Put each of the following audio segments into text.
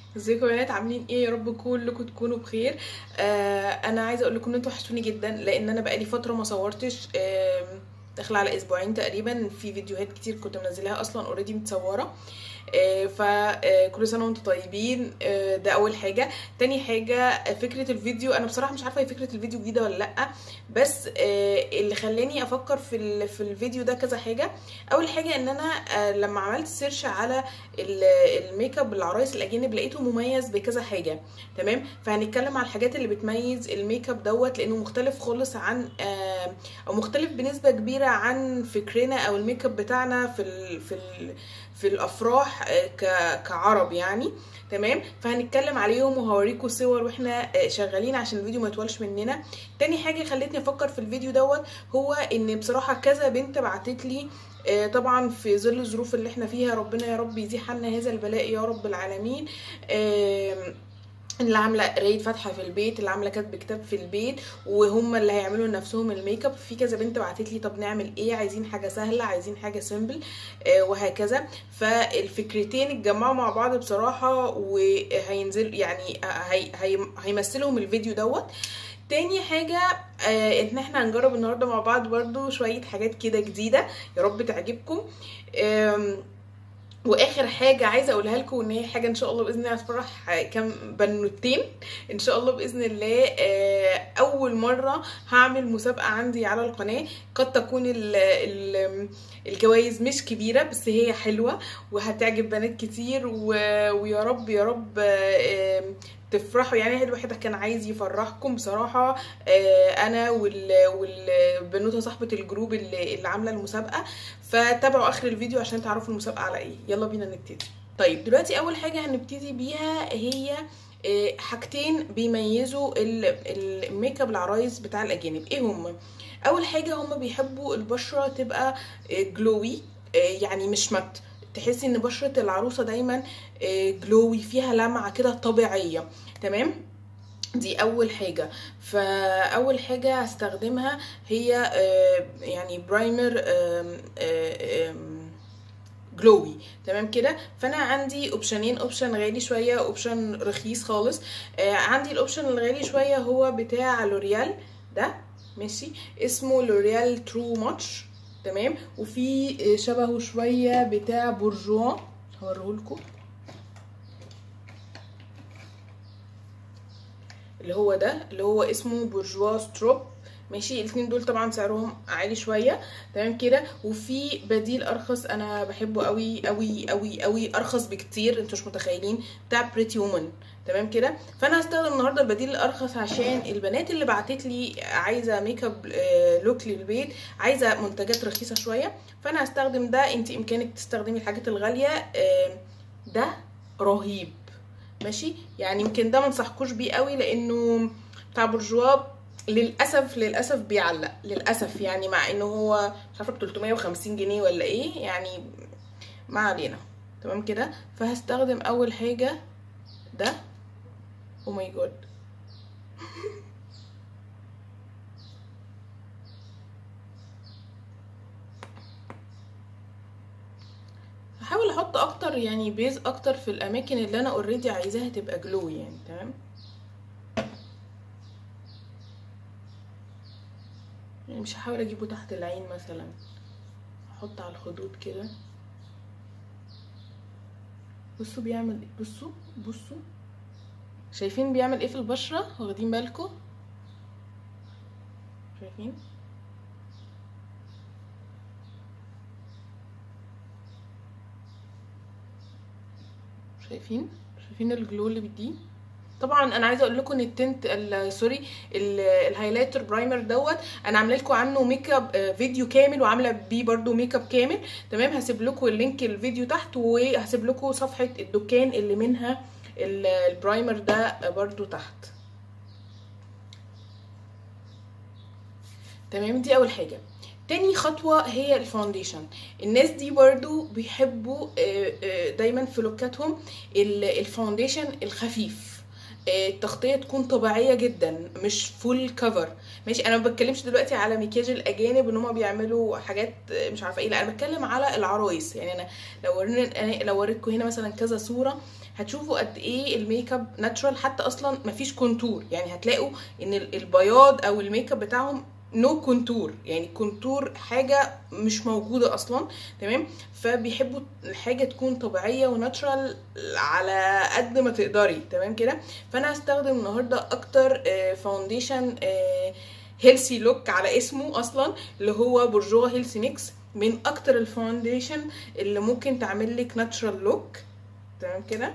ازيكم يا بنات عاملين ايه يا رب كلكم تكونوا بخير آه انا عايزه اقول لكم ان انتوا وحشتوني جدا لان انا بقالي فتره ما صورتش آه داخله على اسبوعين تقريبا في فيديوهات كتير كنت منزلاها اصلا اوريدي متصوره آه فكل سنه وانتم طيبين آه ده اول حاجه تاني حاجه آه، فكره الفيديو انا بصراحه مش عارفه هي فكره الفيديو جديده ولا لا بس آه اللي خلاني افكر في ال- في الفيديو ده كذا حاجه اول حاجه ان انا آه لما عملت سيرش على ال- الميك اب العرايس الاجانب لقيته مميز بكذا حاجه تمام فهنتكلم على الحاجات اللي بتميز الميك اب دوت لانه مختلف خالص عن آه، او مختلف بنسبه كبيره عن فكرنا او الميك اب بتاعنا في ال في ال في الافراح آه، ك- كعرب يعني تمام فهنتكلم عليهم وهوريكم صور واحنا آه، شغالين عشان الفيديو ما يطولش مننا تاني حاجه خلتني افكر في الفيديو دوت هو ان بصراحه كذا بنت بعتت لي آه، طبعا في ظل الظروف اللي احنا فيها ربنا يا رب يزيح عنا هذا البلاء يا رب العالمين آم، اللي عامله قرايه فاتحه في البيت اللي عامله كاتب كتاب في البيت وهم اللي هيعملوا لنفسهم الميك اب في كذا بنت بعتت لي طب نعمل ايه عايزين حاجه سهله عايزين حاجه سيمبل آه وهكذا فالفكرتين اتجمعوا مع بعض بصراحه وهينزل يعني هي هي هيمثلهم الفيديو دوت تاني حاجة آه ان احنا هنجرب النهاردة مع بعض برضو شوية حاجات كده جديدة يا رب تعجبكم آم، واخر حاجه عايزه اقولها لكم ان هي حاجه ان شاء الله باذن الله هتفرح كام بنوتين ان شاء الله باذن الله آه، اول مره هعمل مسابقه عندي على القناه قد تكون ال ال الجوائز مش كبيره بس هي حلوه وهتعجب بنات كتير و- ويا رب يا رب آه، تفرحوا يعني الواحد كان عايز يفرحكم بصراحه آه، انا وال- والبنوته صاحبه الجروب اللي, اللي عامله المسابقه فتابعوا اخر الفيديو عشان تعرفوا المسابقه على ايه يلا بينا نبتدي طيب دلوقتي اول حاجه هنبتدي بيها هي آه، حاجتين بيميزوا ال- الميك اب العرايس بتاع الاجانب ايه هم اول حاجه هم بيحبوا البشره تبقى جلوي يعني مش مت تحسي ان بشره العروسه دايما جلوي فيها لمعه كده طبيعيه تمام دي اول حاجه فاول حاجه هستخدمها هي آه، يعني برايمر جلوي تمام كده فانا عندي اوبشنين اوبشن غالي شويه اوبشن رخيص خالص آه، عندي الاوبشن الغالي شويه هو بتاع لوريال ده ماشي اسمه لوريال ترو ماتش تمام وفي آه، شبهه شويه بتاع بورجوا هوريهولكوا اللي هو ده اللي هو اسمه بورجوا ستروب ماشي الاثنين دول طبعا سعرهم عالي شويه تمام كده وفي بديل ارخص انا بحبه قوي قوي قوي قوي ارخص بكتير انتوا مش متخيلين بتاع بريتي وومن تمام كده فانا هستخدم النهارده البديل الارخص عشان البنات اللي بعتت لي عايزه ميك اب آه، لوك للبيت عايزه منتجات رخيصه شويه فانا هستخدم ده انت امكانك تستخدمي الحاجات الغاليه آه، ده رهيب ماشي يعني يمكن ده منصحكوش بيه قوي لانه بتاع برجوا للاسف للاسف بيعلق للاسف يعني مع انه هو مش عارفه ب 350 جنيه ولا ايه يعني ما علينا تمام كده فهستخدم اول حاجه ده او ماي جاد هحاول احط اكتر يعني بيز اكتر في الاماكن اللي انا اوريدي عايزاها تبقى جلو يعني تمام يعني مش هحاول اجيبه تحت العين مثلا احط على الخدود كده بصوا بيعمل ايه بصوا بصوا شايفين بيعمل ايه في البشرة واخدين بالكم شايفين شايفين شايفين الجلو اللي بيديه طبعا انا عايزه اقول لكم ان التنت ال- سوري ال- الهايلايتر برايمر دوت انا عامله لكم عنه ميك اب آه، فيديو كامل وعامله بيه برده ميك اب كامل تمام هسيب لكم اللينك الفيديو تحت وهسيب لكم صفحه الدكان اللي منها ال- البرايمر ده برده تحت تمام دي اول حاجه تاني خطوة هي الفاونديشن الناس دي برضو بيحبوا آه، آه، دايما في لوكاتهم ال- الفاونديشن الخفيف آه، التغطية تكون طبيعية جدا مش فول كفر ماشي انا ما بتكلمش دلوقتي على مكياج الاجانب ان هم بيعملوا حاجات آه، مش عارفه ايه لا انا بتكلم على العرايس يعني انا لو ورينا أنا لو وريتكم هنا مثلا كذا صورة هتشوفوا قد ايه الميك اب ناتشورال حتى اصلا مفيش كونتور يعني هتلاقوا ان ال- البياض او الميك اب بتاعهم نو كونتور يعني كونتور حاجه مش موجوده اصلا تمام فبيحبوا الحاجه تكون طبيعيه وناتشورال على قد ما تقدري تمام كده فانا هستخدم النهارده اكتر فاونديشن هيلثي لوك على اسمه اصلا اللي هو بورجوا هيلثي ميكس من اكتر الفاونديشن اللي ممكن تعمل لك ناتشورال لوك تمام كده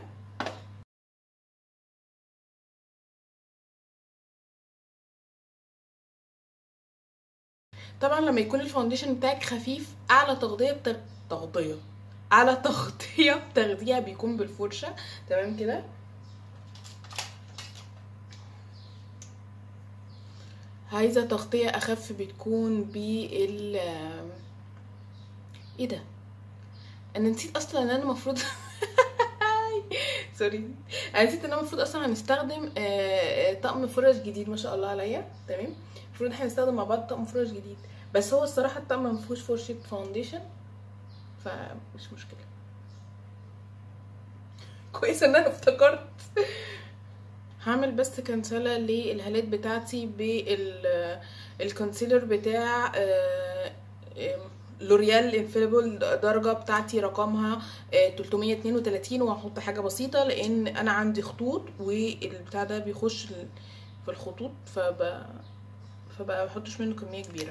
طبعا لما يكون الفاونديشن بتاعك خفيف اعلى تغطيه بتغ... تغطيه اعلى تغطيه بتاخديها بيكون بالفرشه تمام كده عايزه تغطيه اخف بتكون بال ايه ده انا نسيت اصلا ان انا المفروض سوري انا نسيت ان انا المفروض اصلا هنستخدم آه، طقم فرش جديد ما شاء الله عليا تمام المفروض احنا هنستخدم مع بعض طقم فرش جديد بس هو الصراحه الطقم ما فيهوش فرشه فاونديشن فمش مشكله كويس ان انا افتكرت هعمل بس كنسله للهالات بتاعتي بالكونسيلر بتاع آه، آه، لوريال انفيلبل درجه بتاعتي رقمها آه، 332 وهحط حاجه بسيطه لان انا عندي خطوط والبتاع ده بيخش ال- في الخطوط فب فبقى بحطش منه كميه كبيره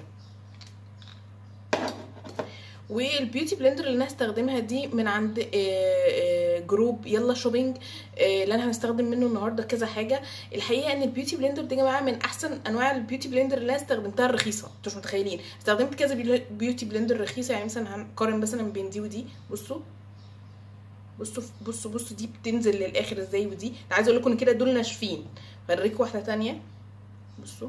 والبيوتي بلندر اللي انا هستخدمها دي من عند آه، آه، جروب يلا شوبينج آه، اللي انا هستخدم منه النهارده كذا حاجه الحقيقه ان البيوتي بلندر دي يا جماعه من احسن انواع البيوتي بلندر اللي انا استخدمتها الرخيصه انتوا مش متخيلين استخدمت كذا بيلو- بيوتي بلندر رخيصه يعني مثلا هنقارن مثلا بين دي ودي بصوا بصوا بصوا بصوا دي بتنزل للاخر ازاي ودي انا عايزه اقول لكم ان كده دول ناشفين اوريكم واحده تانية بصوا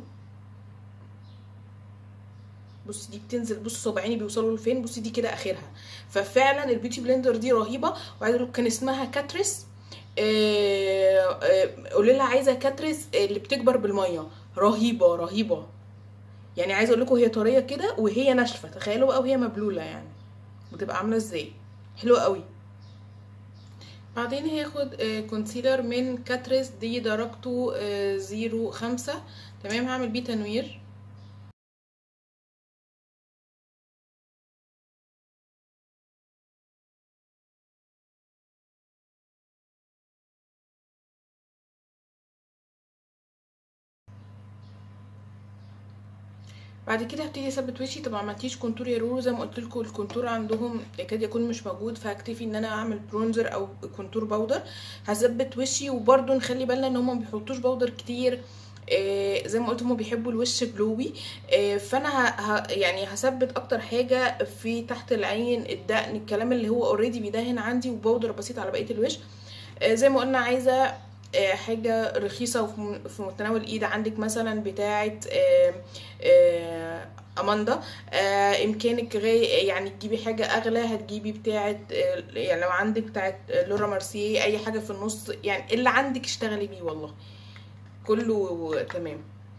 بص دي بتنزل بص صباعيني بيوصلوا لفين بصي دي كده اخرها ففعلا البيوتي بلندر دي رهيبه وعايزه اقول لكم كان اسمها كاتريس آه، آه، قولي لها عايزه كاتريس اللي بتكبر بالميه رهيبه رهيبه يعني عايزه اقول لكم هي طريه كده وهي ناشفه تخيلوا بقى وهي مبلوله يعني بتبقى عامله ازاي حلوه قوي بعدين هاخد آه، كونسيلر من كاتريس دي درجته آه، زيرو خمسة تمام هعمل بيه تنوير بعد كده هبتدي اثبت وشي طبعا ما عملتيش كونتور يا رورو زي ما قلت لكم الكونتور عندهم يكاد يكون مش موجود فهكتفي ان انا اعمل برونزر او كونتور باودر هثبت وشي وبرده نخلي بالنا ان هم ما بيحطوش باودر كتير آه زي ما قلت هم بيحبوا الوش جلوي آه فانا ه... ه... يعني هثبت اكتر حاجه في تحت العين الدقن الكلام اللي هو اوريدي بيدهن عندي وباودر بسيط على بقيه الوش آه زي ما قلنا عايزه آه، حاجة رخيصة وفي م- في متناول الايد عندك مثلا بتاعة آه، آه، اماندا آه، امكانك غي يعني تجيبي حاجة اغلى هتجيبي بتاعة آه، يعني لو عندك بتاعة آه، لورا مارسيه اي حاجة في النص يعني اللي عندك اشتغلي بيه والله كله تمام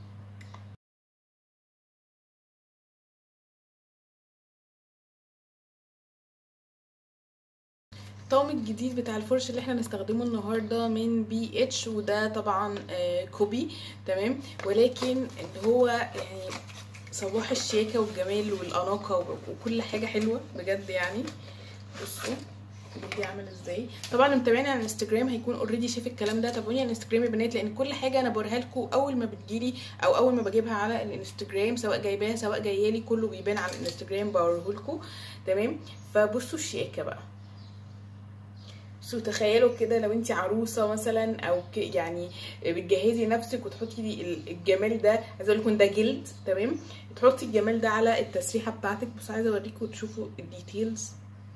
الطقم الجديد بتاع الفرش اللي احنا هنستخدمه النهارده من بي اتش وده طبعا آه، كوبي تمام ولكن اللي هو يعني صباح الشياكه والجمال والاناقه و- وكل حاجه حلوه بجد يعني بصوا دي عامل ازاي طبعا اللي متابعني على الانستجرام هيكون اوريدي شايف الكلام ده تابعوني على الانستجرام يا بنات لان كل حاجه انا بوريها لكم اول ما بتجيلي او اول ما بجيبها على الانستجرام سواء جايباها سواء جايالي كله بيبان على الانستجرام بوريه لكم تمام فبصوا الشياكه بقى بصوا تخيلوا كده لو انت عروسه مثلا او ك- يعني بتجهزي نفسك وتحطي ال- الجمال ده عايزه اقول لكم ده جلد تمام تحطي الجمال ده على التسريحه بتاعتك بس عايزه اوريكم تشوفوا الديتيلز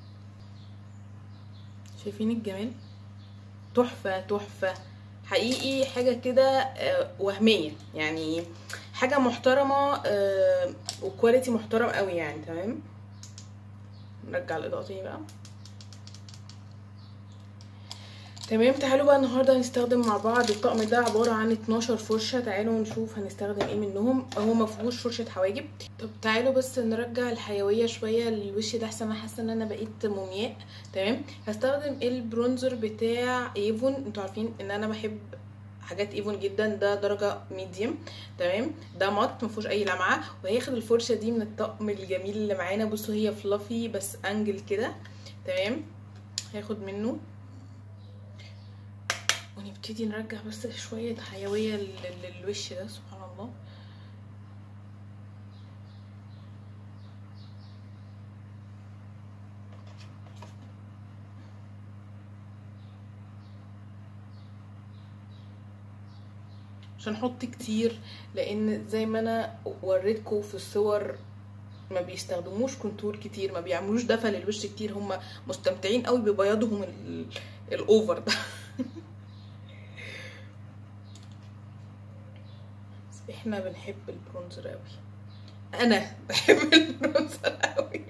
شايفين الجمال تحفه تحفه حقيقي حاجه كده آه، وهميه يعني حاجه محترمه آه، وكواليتي محترم قوي يعني تمام نرجع الاضاءه تاني بقى تمام تعالوا بقى النهارده هنستخدم مع بعض الطقم ده عباره عن 12 فرشه تعالوا نشوف هنستخدم ايه منهم هو ما فيهوش فرشه حواجب طب تعالوا بس نرجع الحيويه شويه للوش ده احسن انا حاسه ان انا بقيت مومياء تمام هستخدم البرونزر بتاع ايفون انتوا عارفين ان انا بحب حاجات ايفون جدا ده درجه ميديوم تمام ده مط ما فيهوش اي لمعه وهياخد الفرشه دي من الطقم الجميل اللي معانا بصوا هي فلافي بس انجل كده تمام هاخد منه ونبتدي نرجع بس شوية حيوية للوش ده سبحان الله مش هنحط كتير لان زي ما انا وريتكم في الصور ما بيستخدموش كونتور كتير ما بيعملوش دفى للوش كتير هم مستمتعين قوي ببياضهم الاوفر ده احنا بنحب البرونزر قوي انا بحب البرونزر قوي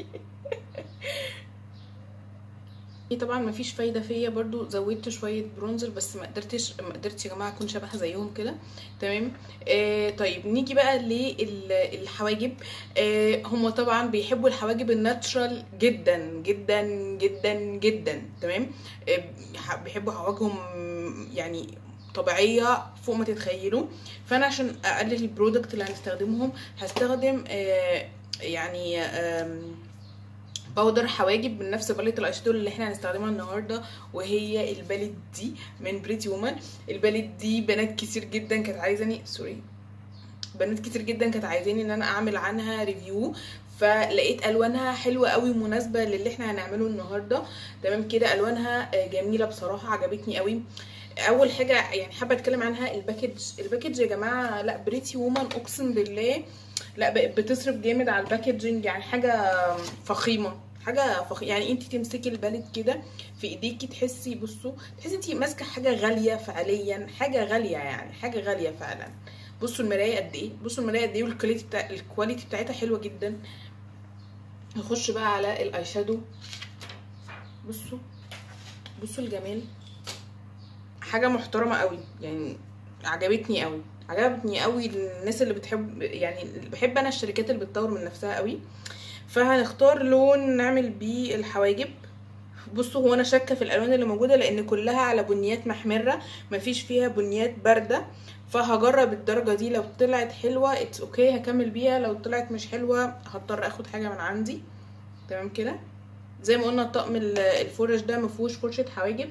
طبعا ما فيش فايده فيا برضو زودت شويه برونزر بس ما قدرتش ما قدرتش يا جماعه اكون شبه زيهم كده تمام آه طيب نيجي بقى للحواجب آه هم طبعا بيحبوا الحواجب الناتشرال جدا جدا جدا جدا تمام آه بيحبوا حواجبهم يعني طبيعيه فوق ما تتخيلوا فانا عشان اقلل البرودكت اللي هنستخدمهم هستخدم آه يعني آه باودر حواجب من نفس باليت الايشادو اللي احنا هنستخدمها النهارده وهي الباليت دي من بريتي وومن الباليت دي بنات كتير جدا كانت عايزاني سوري بنات كتير جدا كانت عايزاني ان انا اعمل عنها ريفيو فلقيت الوانها حلوه قوي ومناسبه للي احنا هنعمله النهارده تمام كده الوانها جميله بصراحه عجبتني قوي اول حاجه يعني حابه اتكلم عنها الباكج الباكج يا جماعه لا بريتي وومن اقسم بالله لا بتصرف جامد على الباكجينج يعني حاجه فخيمه حاجه فخ... يعني انت تمسكي البلد كده في ايديكي تحسي بصوا تحسي انت ماسكه حاجه غاليه فعليا حاجه غاليه يعني حاجه غاليه فعلا بصوا المرايه قد ايه بصوا المرايه قد ايه والكواليتي بتاع الكواليتي بتاعتها حلوه جدا نخش بقى على الاي شادو بصوا بصوا الجمال حاجه محترمه قوي يعني عجبتني قوي عجبتني قوي الناس اللي بتحب يعني بحب انا الشركات اللي بتطور من نفسها قوي فهنختار لون نعمل بيه الحواجب بصوا هو انا شاكه في الالوان اللي موجوده لان كلها على بنيات محمره مفيش فيها بنيات بارده فهجرب الدرجه دي لو طلعت حلوه اتس اوكي هكمل بيها لو طلعت مش حلوه هضطر اخد حاجه من عندي تمام كده زي ما قلنا الطقم الفرش ده مفيهوش فرشه حواجب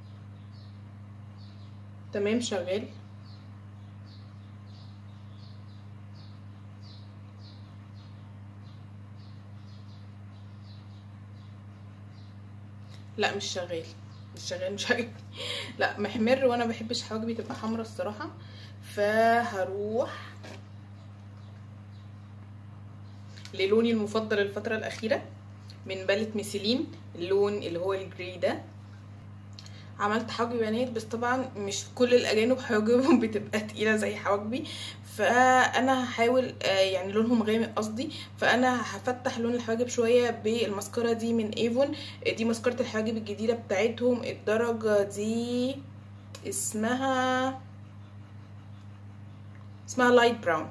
تمام شغال لا مش شغال مش شغال مش عاجبني لا محمر وانا بحبش حواجبي تبقى حمرا الصراحه فهروح للوني المفضل الفتره الاخيره من باليت ميسيلين اللون اللي هو الجري ده عملت حواجبي بنات بس طبعا مش كل الاجانب حواجبهم بتبقى تقيله زي حواجبي فانا هحاول يعني لونهم غامق قصدي فانا هفتح لون الحواجب شويه بالماسكارا دي من ايفون دي ماسكارة الحواجب الجديده بتاعتهم الدرجه دي اسمها اسمها لايت براون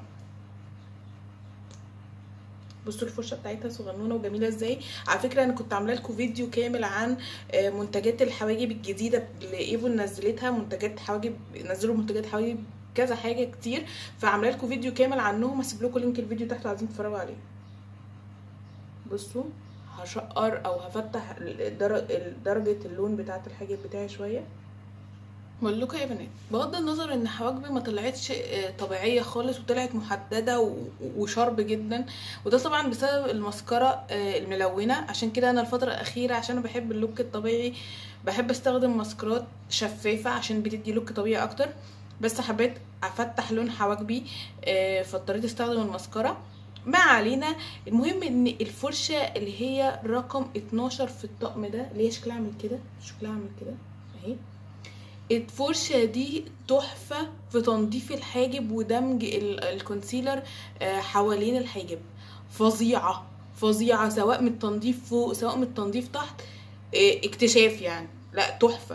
بصوا الفرشه بتاعتها صغنونه وجميله ازاي على فكره انا كنت عامله لكم فيديو كامل عن منتجات الحواجب الجديده اللي ايفون نزلتها منتجات حواجب نزلوا منتجات حواجب كذا حاجه كتير فعامله لكم فيديو كامل عنهم هسيب لكم لينك الفيديو تحت عايزين تتفرجوا عليه بصوا هشقر او هفتح درجه اللون بتاعه الحاجب بتاعي شويه بقول لكم يا بنات بغض النظر ان حواجبي ما طلعتش طبيعيه خالص وطلعت محدده وشرب جدا وده طبعا بسبب المسكره الملونه عشان كده انا الفتره الاخيره عشان انا بحب اللوك الطبيعي بحب استخدم ماسكرات شفافه عشان بتدي لوك طبيعي اكتر بس حبيت افتح لون حواجبي فاضطريت استخدم المسكره ما علينا المهم ان الفرشه اللي هي رقم 12 في الطقم ده اللي هي شكلها عامل كده شكلها عامل كده اهي الفرشة دي تحفة في تنظيف الحاجب ودمج الكونسيلر حوالين الحاجب فظيعة فظيعة سواء من التنظيف فوق سواء من التنظيف تحت اكتشاف يعني لا تحفة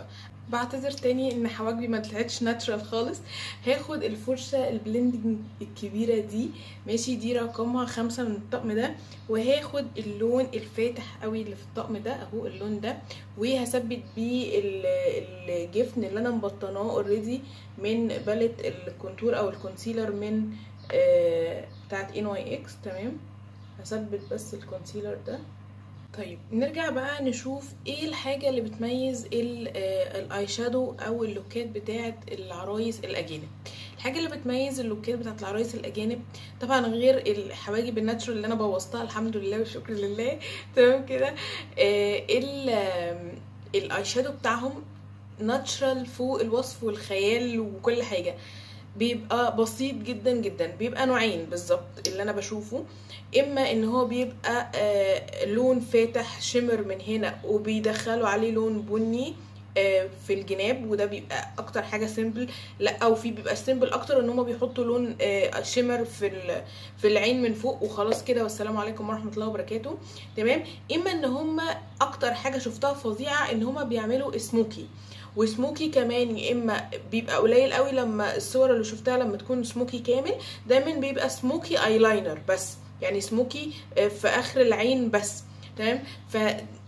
بعتذر تاني ان حواجبي ما طلعتش ناتشرال خالص هاخد الفرشه البلندنج الكبيره دي ماشي دي رقمها خمسة من الطقم ده وهاخد اللون الفاتح قوي اللي في الطقم ده اهو اللون ده وهثبت بيه ال- الجفن اللي انا مبطناه اوريدي من باليت الكونتور او الكونسيلر من آه، بتاعت ان واي اكس تمام هثبت بس الكونسيلر ده طيب نرجع بقى نشوف ايه الحاجة اللي بتميز ال- آه، الاي شادو او اللوكات بتاعت العرايس الاجانب الحاجة اللي بتميز اللوكات بتاعت العرايس الاجانب طبعا غير الحواجب الناتشورال اللي انا بوظتها الحمد لله والشكر لله تمام كده آه، ال آم، الاي شادو بتاعهم ناتشرال فوق الوصف والخيال وكل حاجة بيبقى بسيط جدا جدا بيبقى نوعين بالظبط اللي انا بشوفه اما ان هو بيبقى آه لون فاتح شمر من هنا وبيدخلوا عليه لون بني آه في الجناب وده بيبقى اكتر حاجه سيمبل لا او في بيبقى سيمبل اكتر ان هما بيحطوا لون آه شمر في ال- في العين من فوق وخلاص كده والسلام عليكم ورحمه الله وبركاته تمام اما ان هما اكتر حاجه شفتها فظيعه ان هما بيعملوا سموكي وسموكي كمان يا اما بيبقى قليل قوي لما الصور اللي شفتها لما تكون سموكي كامل دايما بيبقى سموكي ايلاينر بس يعني سموكي آه، في اخر العين بس تمام ف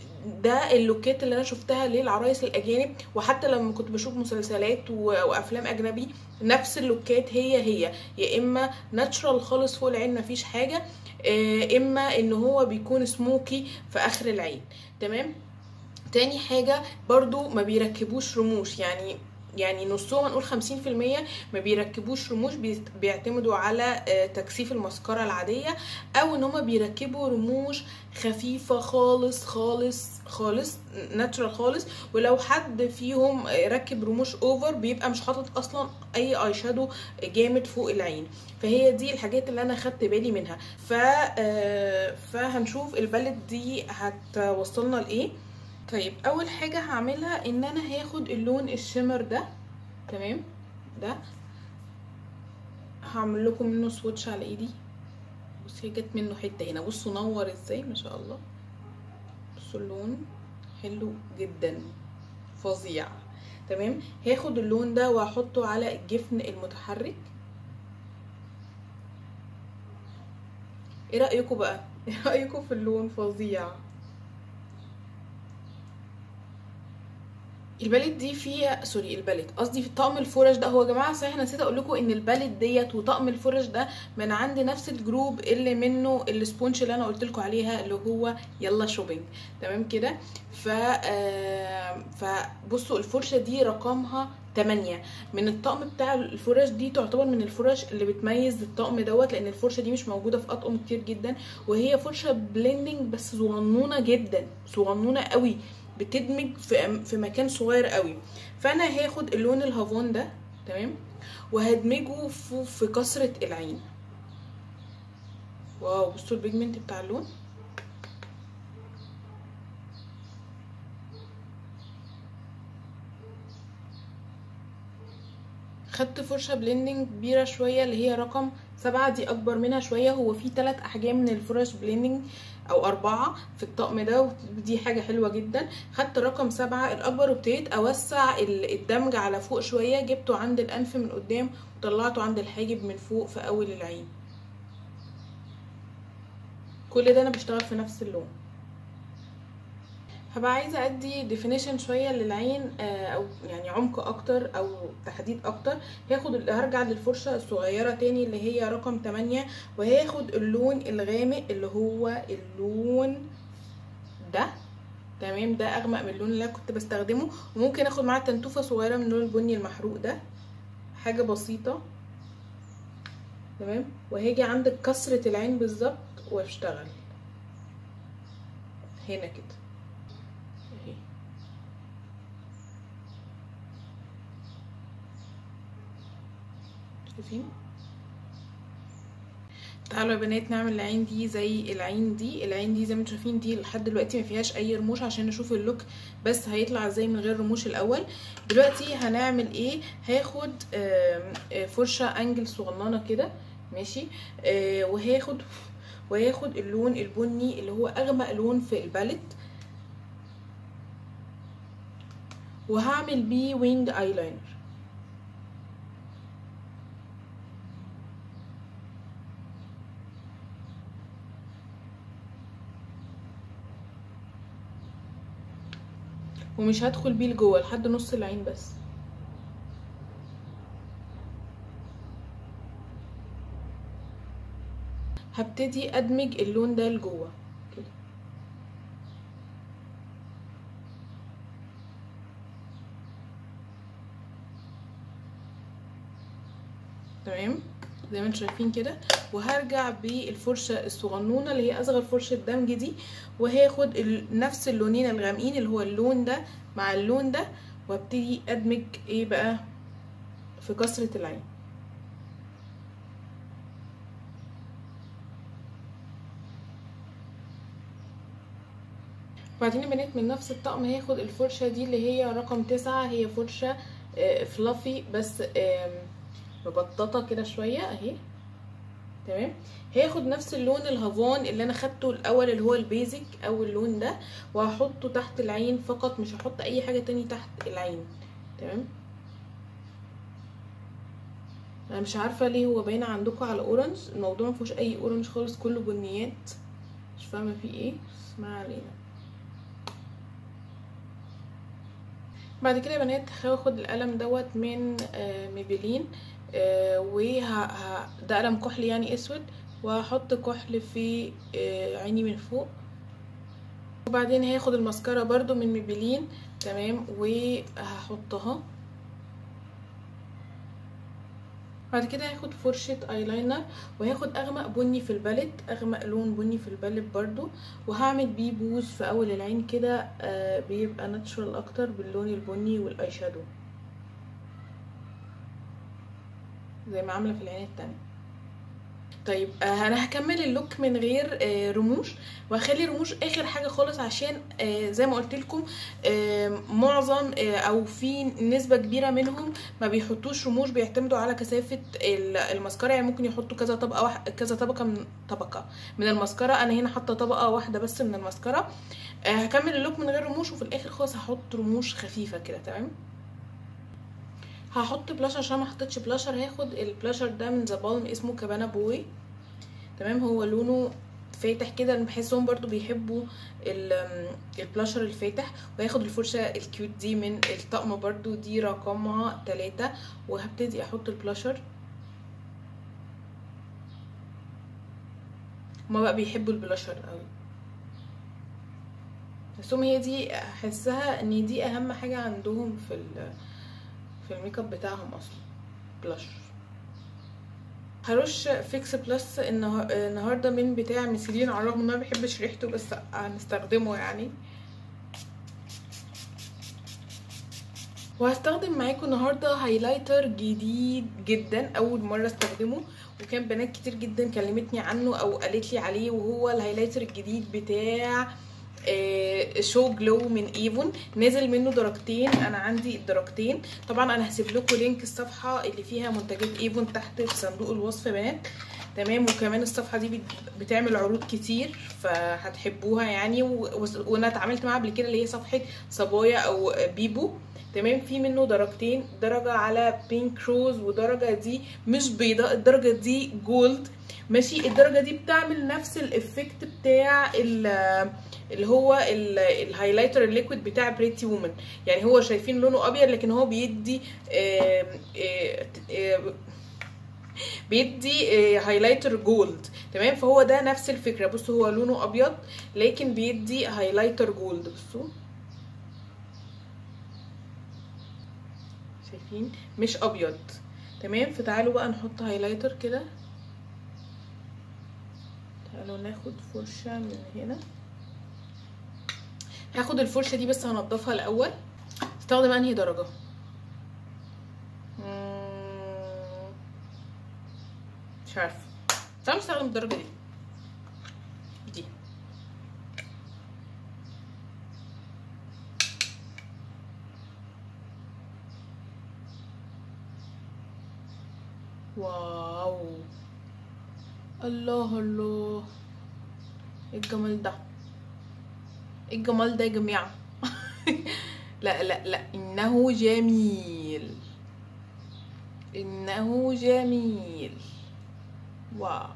ده اللوكات اللي انا شفتها للعرايس الاجانب وحتى لما كنت بشوف مسلسلات و- وافلام اجنبي نفس اللوكات هي هي يا اما ناتشرال خالص فوق العين مفيش حاجه آه، اما ان هو بيكون سموكي في اخر العين تمام تاني حاجة برضو ما بيركبوش رموش يعني يعني نصهم نقول خمسين في المية ما بيركبوش رموش بيست- بيعتمدوا على آه، تكثيف المسكرة العادية او ان هما بيركبوا رموش خفيفة خالص خالص خالص ناتشرال خالص ولو حد فيهم آه، ركب رموش اوفر بيبقى مش حاطط اصلا اي اي شادو جامد فوق العين فهي دي الحاجات اللي انا خدت بالي منها ف آه، فهنشوف البلد دي هتوصلنا لايه طيب اول حاجه هعملها ان انا هاخد اللون الشمر ده تمام ده هعمل لكم منه سويتش على ايدي بصي جت منه حته هنا بصوا نور ازاي ما شاء الله بصوا اللون حلو جدا فظيع تمام هاخد اللون ده واحطه على الجفن المتحرك ايه رايكم بقى ايه رايكم في اللون فظيع الباليت دي فيها سوري الباليت قصدي في طقم الفرش ده هو يا جماعه صحيح أنا نسيت اقول لكم ان الباليت ديت وطقم الفرش ده من عند نفس الجروب اللي منه السبونج اللي انا قلت لكم عليها اللي هو يلا شوبينج تمام كده ف آه، فبصوا الفرشه دي رقمها 8 من الطقم بتاع الفرش دي تعتبر من الفرش اللي بتميز الطقم دوت لان الفرشه دي مش موجوده في اطقم كتير جدا وهي فرشه بليندنج بس صغنونه جدا صغنونه قوي بتدمج في في مكان صغير قوي فانا هاخد اللون الهافون ده تمام وهدمجه في, في كسرة العين واو بصوا البيجمنت بتاع اللون خدت فرشة بليندنج كبيرة شوية اللي هي رقم سبعة دي أكبر منها شوية هو في تلات أحجام من الفرش بليندنج أو أربعة في الطقم ده ودي حاجة حلوة جدا خدت رقم سبعة الأكبر وابتديت أوسع ال- الدمج على فوق شوية جبته عند الأنف من قدام وطلعته عند الحاجب من فوق في أول العين كل ده أنا بشتغل في نفس اللون هبقى عايزه ادي ديفينيشن شويه للعين آه، او يعني عمق اكتر او تحديد اكتر هاخد ال- هرجع للفرشه الصغيره تاني اللي هي رقم 8 وهاخد اللون الغامق اللي هو اللون ده تمام ده اغمق من اللون اللي انا كنت بستخدمه وممكن اخد معاه تنتوفه صغيره من اللون البني المحروق ده حاجه بسيطه تمام وهاجي عند كسره العين بالظبط واشتغل هنا كده اهي شايفين تعالوا يا بنات نعمل العين دي زي العين دي العين دي زي ما انتم شايفين دي لحد دلوقتي ما فيهاش اي رموش عشان نشوف اللوك بس هيطلع ازاي من غير رموش الاول دلوقتي هنعمل ايه هاخد آم، آه، فرشه انجل صغننه كده ماشي آه، وهاخد وهاخد اللون البني اللي هو اغمق لون في الباليت وهعمل بيه وينج ايلاينر ومش هدخل بيه لجوه لحد نص العين بس هبتدي ادمج اللون ده لجوه كده تمام زي ما انتم شايفين كده وهرجع بالفرشه الصغنونه اللي هي اصغر فرشه دمج دي وهاخد ال- نفس اللونين الغامقين اللي هو اللون ده مع اللون ده وابتدي ادمج ايه بقى في كسره العين وبعدين يا بنات من نفس الطقم هاخد الفرشه دي اللي هي رقم تسعة هي فرشه فلافي بس آم، مبططه كده شويه اهي تمام هاخد نفس اللون الهافون اللي انا خدته الاول اللي هو البيزك او اللون ده وهحطه تحت العين فقط مش هحط اي حاجه تاني تحت العين تمام انا مش عارفه ليه هو باين عندكم على اورنج الموضوع مفيهوش اي اورنج خالص كله بنيات مش فاهمه فيه ايه بس ما علينا بعد كده يا بنات هاخد القلم دوت من آه، ميبلين آه، وه ه- ده قلم كحل يعني اسود وهحط كحل في آه، عيني من فوق وبعدين هاخد الماسكارا برضو من ميبلين تمام وهحطها بعد كده هاخد فرشة ايلاينر وهاخد اغمق بني في البالت اغمق لون بني في البالت برضو وهعمل بيه بوز في اول العين كده آه بيبقى ناتشورال اكتر باللون البني والاي شادو زي ما عامله في العين التانية طيب آه انا هكمل اللوك من غير آه رموش وهخلي رموش اخر حاجه خالص عشان آه زي ما قلت لكم آه معظم آه او في نسبه كبيره منهم ما بيحطوش رموش بيعتمدوا على كثافه ال- الماسكارا يعني ممكن يحطوا كذا طبقه واحد كذا طبقه من طبقه من الماسكارا انا هنا حاطه طبقه واحده بس من الماسكارا آه هكمل اللوك من غير رموش وفي الاخر خالص هحط رموش خفيفه كده تمام هحط بلاشر عشان ما حطيتش بلاشر هاخد البلاشر ده من ذا بالم اسمه كابانا بوي تمام هو لونه فاتح كده انا بحسهم برضو بيحبوا ال- البلاشر الفاتح وهاخد الفرشة الكيوت دي من الطقم برضو دي رقمها تلاتة وهبتدي احط البلاشر هما بقى بيحبوا البلاشر قوي بسهم هي دي احسها ان دي اهم حاجة عندهم في ال في الميك اب بتاعهم اصلا بلاشر هرش فيكس بلس النها- النهارده من بتاع ميسيلين على الرغم ان انا ما بحبش ريحته بس هنستخدمه يعني وهستخدم معاكم النهارده هايلايتر جديد جدا اول مره استخدمه وكان بنات كتير جدا كلمتني عنه او قالت لي عليه وهو الهايلايتر الجديد بتاع آه، شو جلو من ايفون نازل منه درجتين انا عندي الدرجتين طبعا انا هسيب لكم لينك الصفحه اللي فيها منتجات ايفون تحت في صندوق الوصف يا بنات تمام وكمان الصفحه دي بت- بتعمل عروض كتير فهتحبوها يعني و- وس- وانا اتعاملت معاها قبل كده اللي هي صفحه صبايا او بيبو تمام في منه درجتين درجه على بينك روز ودرجه دي مش بيضاء الدرجه دي جولد ماشي الدرجه دي بتعمل نفس الافكت بتاع ال- اللي هو ال- الهايلايتر الليكويد بتاع بريتي وومن يعني هو شايفين لونه ابيض لكن هو بيدي آم، آه، آه، بيدي آه، هايلايتر جولد تمام فهو ده نفس الفكره بصوا هو لونه ابيض لكن بيدي هايلايتر جولد بصوا شايفين مش ابيض تمام فتعالوا بقى نحط هايلايتر كده تعالوا ناخد فرشه من هنا هاخد الفرشه دي بس هنضفها الاول استخدم انهي درجه مم، مش عارفه تعالوا نستخدم الدرجه دي دي واو الله الله ايه الجمال ده ايه الجمال ده يا جماعه لا لا لا انه جميل انه جميل واو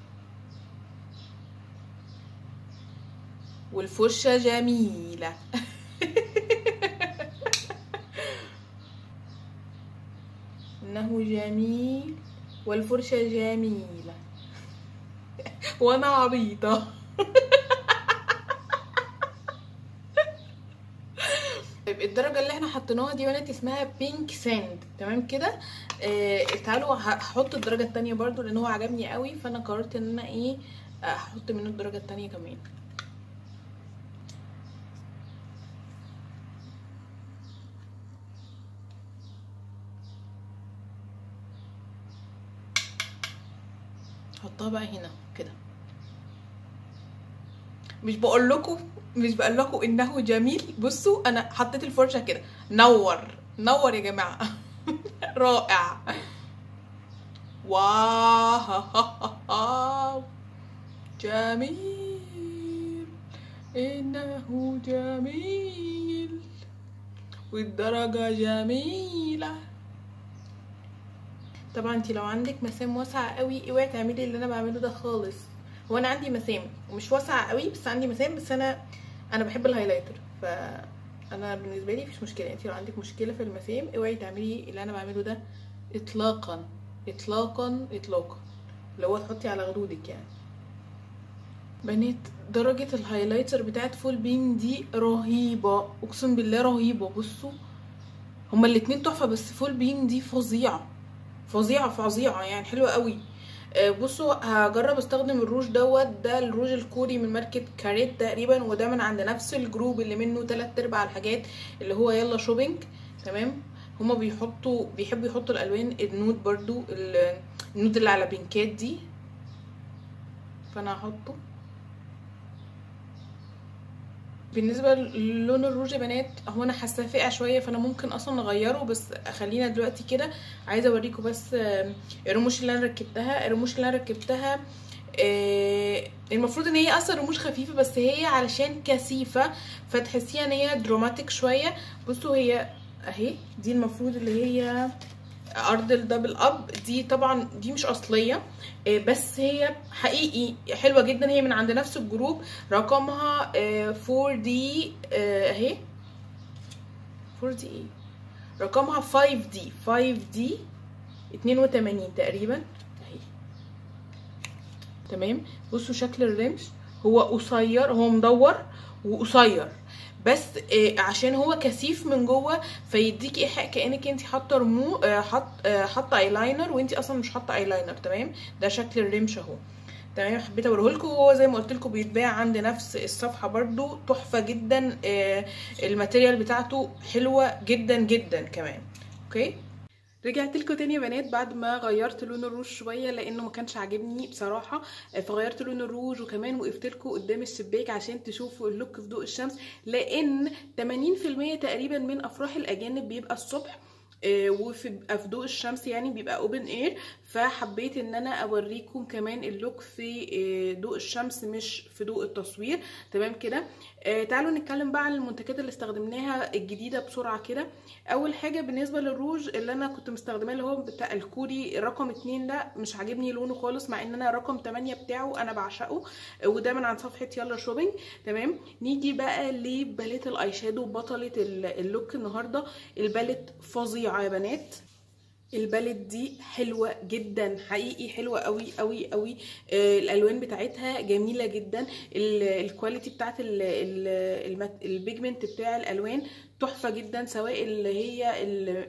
والفرشة جميلة انه جميل والفرشة جميلة وانا عبيطة طيب الدرجة اللي احنا حطيناها دي بنات اسمها بينك ساند تمام كده آه تعالوا هحط الدرجة التانية برضو لان هو عجبني قوي فانا قررت ان انا ايه احط منه الدرجة التانية كمان حطها بقى هنا كده مش بقول لكم مش بقول لكم انه جميل بصوا انا حطيت الفرشه كده نور نور يا جماعه رائع واو جميل انه جميل والدرجه جميله طبعا انت لو عندك مسام واسعه قوي اوعي تعملي اللي انا بعمله ده خالص هو انا عندي مسام ومش واسعه قوي بس عندي مسام بس انا انا بحب الهايلايتر ف انا بالنسبه لي مفيش مشكله انت لو عندك مشكله في المسام اوعي تعملي اللي انا بعمله ده اطلاقا اطلاقا اطلاقا اللي هو تحطي على خدودك يعني بنات درجة الهايلايتر بتاعت فول بيم دي رهيبة اقسم بالله رهيبة بصوا هما الاتنين تحفة بس فول بيم دي فظيعة فظيعة فظيعة يعني حلوة قوي بصوا هجرب استخدم الروج دوت ده الروج الكوري من ماركة كاريت تقريبا وده من عند نفس الجروب اللي منه تلات ارباع الحاجات اللي هو يلا شوبينج تمام هما بيحطوا بيحبوا يحطوا الالوان النود برضو النود اللي على بينكات دي فانا هحطه بالنسبه للون الروج يا بنات هو انا حاساه فاقع شويه فانا ممكن اصلا اغيره بس خلينا دلوقتي كده عايزه اوريكم بس الرموش اللي انا ركبتها الرموش اللي انا ركبتها المفروض ان هي اصلا رموش خفيفه بس هي علشان كثيفه فتحسيها ان هي دراماتيك شويه بصوا هي اهي دي المفروض اللي هي ارض الدبل اب دي طبعا دي مش اصليه بس هي حقيقي حلوه جدا هي من عند نفس الجروب رقمها 4 دي اهي 4 دي ايه رقمها 5 دي 5 دي 82 تقريبا اهي تمام بصوا شكل الرمش هو قصير هو مدور وقصير بس عشان هو كثيف من جوه فيديك ايحاء كانك انت حاطه رمو حط حاطه ايلاينر وانت اصلا مش حاطه ايلاينر تمام ده شكل الرمش اهو تمام حبيت اوريه لكم وهو زي ما قلت لكم بيتباع عند نفس الصفحه برده تحفه جدا الماتيريال بتاعته حلوه جدا جدا كمان اوكي رجعت لكم تاني يا بنات بعد ما غيرت لون الروج شويه لانه ما كانش عاجبني بصراحه فغيرت لون الروج وكمان وقفت لكم قدام الشباك عشان تشوفوا اللوك في ضوء الشمس لان 80% تقريبا من افراح الاجانب بيبقى الصبح وفي في ضوء الشمس يعني بيبقى اوبن اير فحبيت ان انا اوريكم كمان اللوك في ضوء الشمس مش في ضوء التصوير تمام كده تعالوا نتكلم بقى عن المنتجات اللي استخدمناها الجديده بسرعه كده اول حاجه بالنسبه للروج اللي انا كنت مستخدماه اللي هو بتاع الكوري رقم 2 ده مش عاجبني لونه خالص مع ان انا رقم 8 بتاعه انا بعشقه وده من عن صفحه يلا شوبينج تمام نيجي بقى لباليت الاي شادو بطله اللوك النهارده الباليت فظيعه يا بنات الباليت دي حلوه جدا حقيقي حلوه قوي قوي قوي آه الالوان بتاعتها جميله جدا الكواليتي بتاعت البيجمنت بتاع الالوان تحفه جدا سواء اللي هي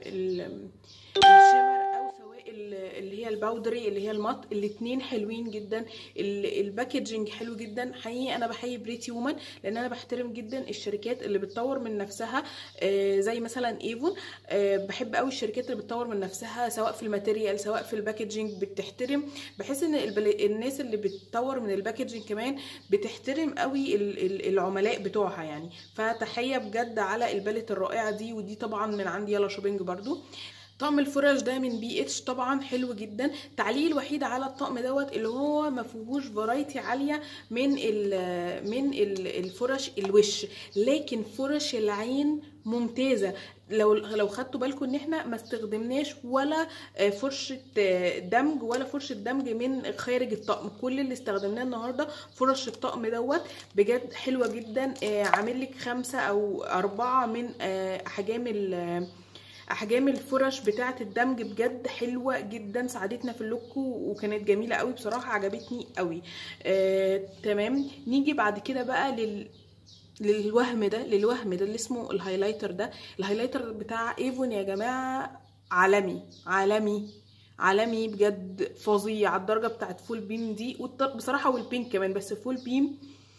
الشمر او سواء اللي هي الباودري اللي هي المط الاتنين حلوين جدا الباكجينج حلو جدا حقيقي انا بحيي بريتي وومن لان انا بحترم جدا الشركات اللي بتطور من نفسها زي مثلا ايفون بحب قوي الشركات اللي بتطور من نفسها سواء في الماتيريال سواء في الباكجينج بتحترم بحس ان الناس اللي بتطور من الباكجينج كمان بتحترم قوي العملاء بتوعها يعني فتحيه بجد على البالت الرائعه دي ودي طبعا من عندي يلا شوبينج برضو طقم الفرش ده من بي اتش طبعا حلو جدا تعليق الوحيد على الطقم دوت اللي هو ما فيهوش فرايتي عاليه من ال من ال الفرش الوش لكن فرش العين ممتازه لو لو خدتوا بالكم ان احنا ما استخدمناش ولا فرشه دمج ولا فرشه دمج من خارج الطقم كل اللي استخدمناه النهارده فرش الطقم دوت بجد حلوه جدا عامل لك خمسه او اربعه من احجام احجام الفرش بتاعه الدمج بجد حلوه جدا ساعدتنا في اللوك وكانت جميله قوي بصراحه عجبتني قوي آه، تمام نيجي بعد كده بقى لل للوهم ده للوهم ده اللي اسمه الهايلايتر ده الهايلايتر بتاع ايفون يا جماعه عالمي عالمي عالمي بجد فظيع الدرجه بتاعت فول بيم دي بصراحه والبينك كمان بس فول بيم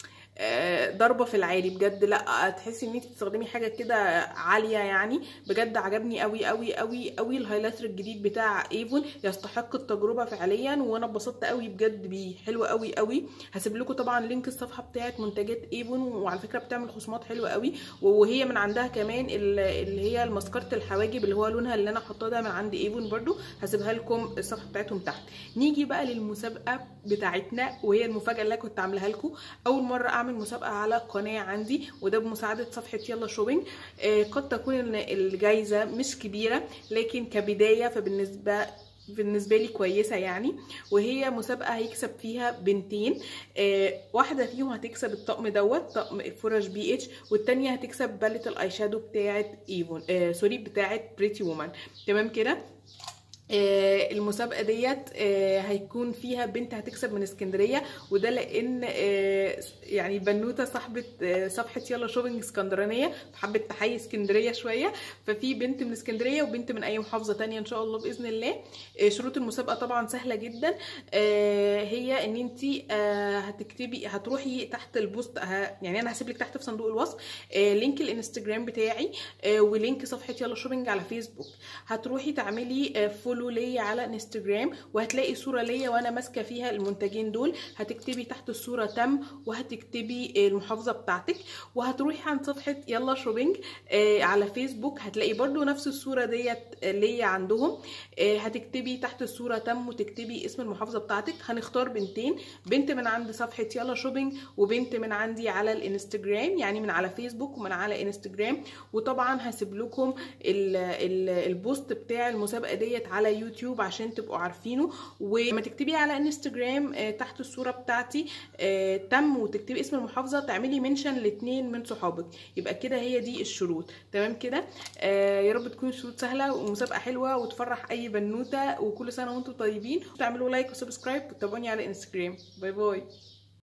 ضربه في العالي بجد لا تحسي ان انت بتستخدمي حاجه كده عاليه يعني بجد عجبني قوي قوي قوي قوي الهايلايتر الجديد بتاع ايفون يستحق التجربه فعليا وانا اتبسطت قوي بجد بيه حلو قوي قوي هسيب لكم طبعا لينك الصفحه بتاعه منتجات ايفون وعلى فكره بتعمل خصومات حلوه قوي وهي من عندها كمان اللي هي المسكره الحواجب اللي هو لونها اللي انا حاطاه ده من عند ايفون برده هسيبها لكم الصفحه بتاعتهم تحت نيجي بقى للمسابقه بتاعتنا وهي المفاجاه اللي كنت عاملاها لكم اول مره اعمل مسابقه على قناه عندي وده بمساعده صفحه يلا شوبينج آه قد تكون الجايزه مش كبيره لكن كبدايه فبالنسبه بالنسبه لي كويسه يعني وهي مسابقه هيكسب فيها بنتين آه واحده فيهم هتكسب الطقم دوت طقم فرش بي اتش والتانيه هتكسب باليت الاي شادو بتاعه ايفون آه سوري بتاعه بريتي وومن تمام كده آه المسابقه ديت آه هيكون فيها بنت هتكسب من اسكندريه وده لان آه يعني بنوته صاحبه صفحه يلا شوبينج اسكندرانيه حبت تحيي اسكندريه شويه ففي بنت من اسكندريه وبنت من اي محافظه تانية ان شاء الله باذن الله شروط المسابقه طبعا سهله جدا هي ان انت هتكتبي هتروحي تحت البوست يعني انا هسيب لك تحت في صندوق الوصف لينك الانستجرام بتاعي ولينك صفحه يلا شوبينج على فيسبوك هتروحي تعملي فولو فولو ليا على انستجرام وهتلاقي صوره ليا وانا ماسكه فيها المنتجين دول هتكتبي تحت الصوره تم وهتكتبي المحافظه بتاعتك وهتروحي عند صفحه يلا شوبينج على فيسبوك هتلاقي برده نفس الصوره ديت ليا عندهم هتكتبي تحت الصوره تم وتكتبي اسم المحافظه بتاعتك هنختار بنتين بنت من عند صفحه يلا شوبينج وبنت من عندي على الانستجرام يعني من على فيسبوك ومن على انستجرام وطبعا هسيب لكم البوست بتاع المسابقه ديت على يوتيوب عشان تبقوا عارفينه وما تكتبي على انستجرام تحت الصوره بتاعتي تم وتكتبي اسم المحافظه تعملي منشن لاثنين من صحابك يبقى كده هي دي الشروط تمام كده يا رب تكون الشروط سهله ومسابقه حلوه وتفرح اي بنوته وكل سنه وانتم طيبين تعملوا لايك وسبسكرايب وتابعوني على انستجرام باي باي